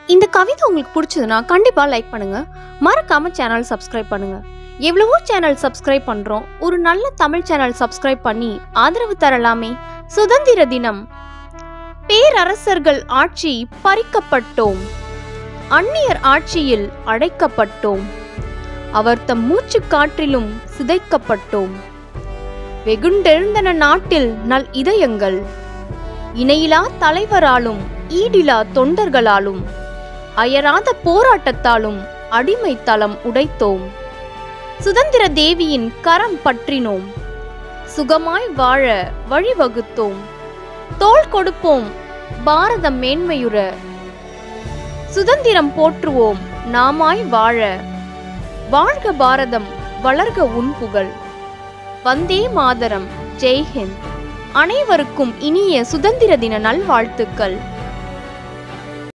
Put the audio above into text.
இந்த கவிதை உங்களுக்கு பிடிச்சதுன்னா கண்டிப்பாக லைக் பண்ணுங்க மறக்காம சேனல் சப்ஸ்கிரைப் பண்ணுங்க எவ்வளவோ சேனல் சப்ஸ்கிரைப் பண்றோம் ஒரு நல்ல தமிழ் சேனல் சப்ஸ்கிரைப் பண்ணி ஆதரவு தரலாமே சுதந்திர தினம் பேரரசர்கள் ஆட்சி பறிக்கப்பட்டோம் அந்நியர் ஆட்சியில் அடைக்கப்பட்டோம் அவர் தம் மூச்சு காற்றிலும் சிதைக்கப்பட்டோம் வெகுண்டெழுந்தன நாட்டில் நல் இதயங்கள் இணையிலா தலைவராலும் ஈடிலா தொண்டர்களாலும் அயராத போராட்டத்தாலும் அடிமை தளம் உடைத்தோம் சுதந்திர தேவியின் கரம் பற்றினோம் சுகமாய் வாழ வழிவகுத்தோம் தோள் கொடுப்போம் பாரதம் மேன்மையுற சுதந்திரம் போற்றுவோம் நாமாய் வாழ வாழ்க பாரதம் வளர்க உன் புகழ் வந்தே மாதரம் ஜெய்ஹிந்த் அனைவருக்கும் இனிய சுதந்திர தின நல்வாழ்த்துக்கள்